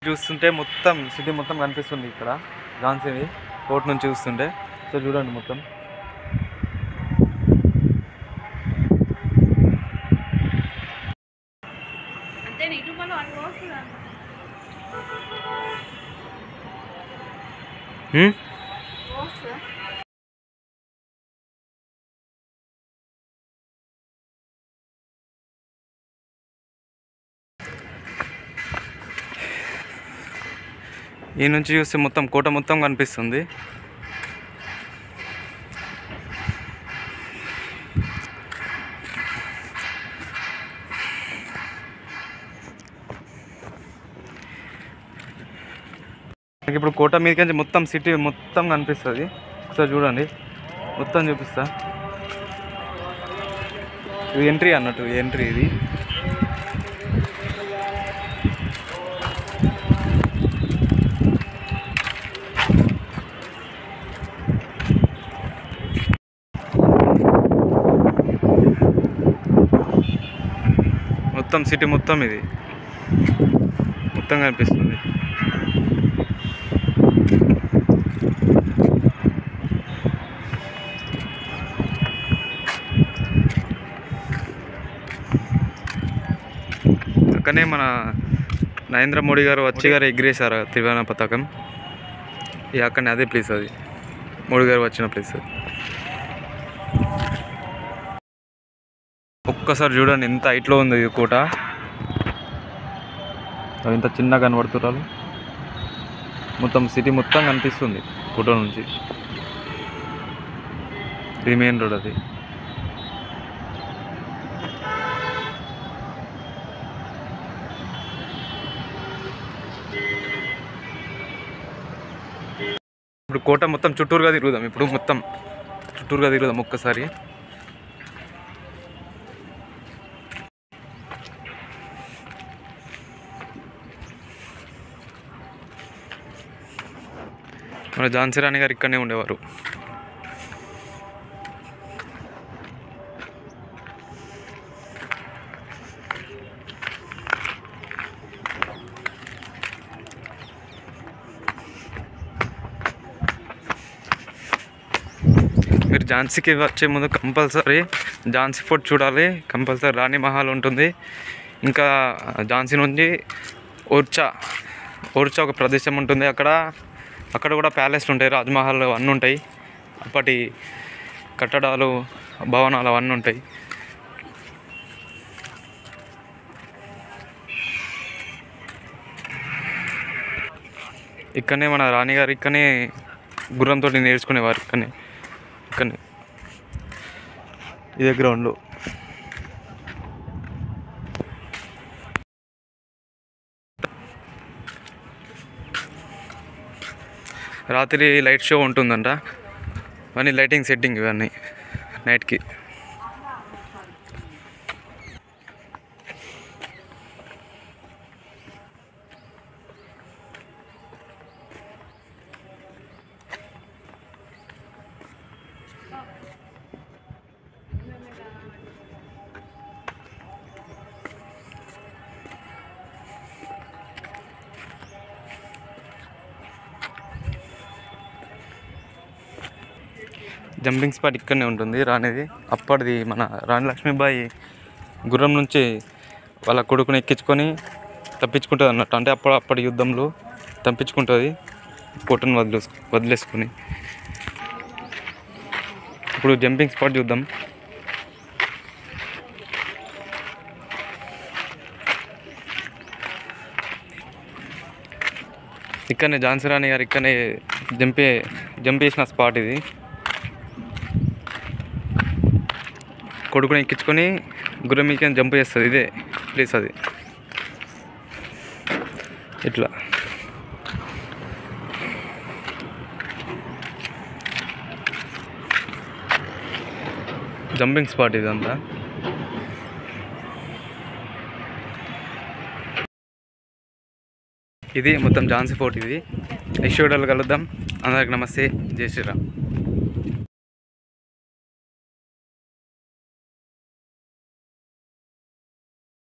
చూస్తుంటే మొత్తం సిటీ మొత్తం కనిపిస్తుంది ఇక్కడ ఝాన్సీని కోర్ట్ నుంచి చూస్తుంటే సో చూడండి మొత్తం అంతే ఇటు మనం అటు వస్తుందా హ్మ్? వస్తుందా ఈ నుంచి చూస్తే మొత్తం కోట మొత్తం కనిపిస్తుంది మనకి ఇప్పుడు కోట మీదకి నుంచి మొత్తం సిటీ మొత్తం కనిపిస్తుంది ఒకసారి చూడండి మొత్తం చూపిస్తా ఇది ఎంట్రీ అన్నట్టు ఎంట్రీ ఇది మొత్తం సిటీ మొత్తం ఇది మొత్తం కనిపిస్తుంది అక్కడనే మన నరేంద్ర మోడీ గారు వచ్చి గారు ఎగిరేశారు త్రివర్ణ పతాకం ఇక అక్కడనే అదే ప్లేస్ అది మోడీ గారు వచ్చిన ప్లేస్ ఒక్కసారి చూడండి ఎంత హైట్లో ఉంది ఈ కోట అది ఇంత చిన్నగా కనబడుతున్నారు మొత్తం సిటీ మొత్తం కనిపిస్తుంది కోట నుంచి ఇది మెయిన్ రోడ్ అది ఇప్పుడు కోట మొత్తం చుట్టూరుగా తిరుగుదాం ఇప్పుడు మొత్తం చుట్టూరుగా తిరుగుదాం ఒక్కసారి మన ఝాన్సీ రాణి గారు ఇక్కడనే ఉండేవారు మీరు ఝాన్సీకి వచ్చే ముందు కంపల్సరీ ఝాన్సీ ఫోర్ట్ చూడాలి కంపల్సరీ రాణి మహల్ ఉంటుంది ఇంకా ఝాన్సీ నుంచి ఓర్చా ఓర్చా ఒక ప్రదేశం ఉంటుంది అక్కడ అక్కడ కూడా ప్యాలెస్లు ఉంటాయి రాజ్మహల్ అన్నీ ఉంటాయి అప్పటి కట్టడాలు భవనాలు అవన్నీ ఉంటాయి ఇక్కడనే మన రాణిగారు ఇక్కడనే గుర్రంతో నేర్చుకునేవారు ఇక్కడనే ఇక్కడనే ఇదే గ్రౌండ్లో రాత్రి లైట్ షో ఉంటుందంట ఇవన్నీ లైటింగ్ సెట్టింగ్ ఇవన్నీ నైట్కి జంపింగ్ స్పాట్ ఇక్కడనే ఉంటుంది రాణిది అప్పటిది మన రాణి లక్ష్మీబాయి గుర్రం నుంచి వాళ్ళ కొడుకుని ఎక్కించుకొని తప్పించుకుంటుంది అన్నట్టు అంటే అప్పుడు అప్పటి యుద్ధంలో తప్పించుకుంటుంది పొట్టును వదిలేసు వదిలేసుకొని ఇప్పుడు జంపింగ్ స్పాట్ చూద్దాం ఇక్కడనే ఝాన్సీ రాణి గారు ఇక్కడనే జంపే జంప్ చేసిన స్పాట్ ఇది కొడుకుని ఎక్కించుకొని గుర్రం మీదకి జంప్ చేస్తుంది ఇదే ప్లేస్ అది ఇట్లా జంపింగ్ స్పాట్ ఇదంతా ఇది మొత్తం ఝాన్సీ ఫోర్ట్ ఇది నెక్స్ట్ వీడియోలో కలుద్దాం అందరికి నమస్తే జై శ్రీరామ్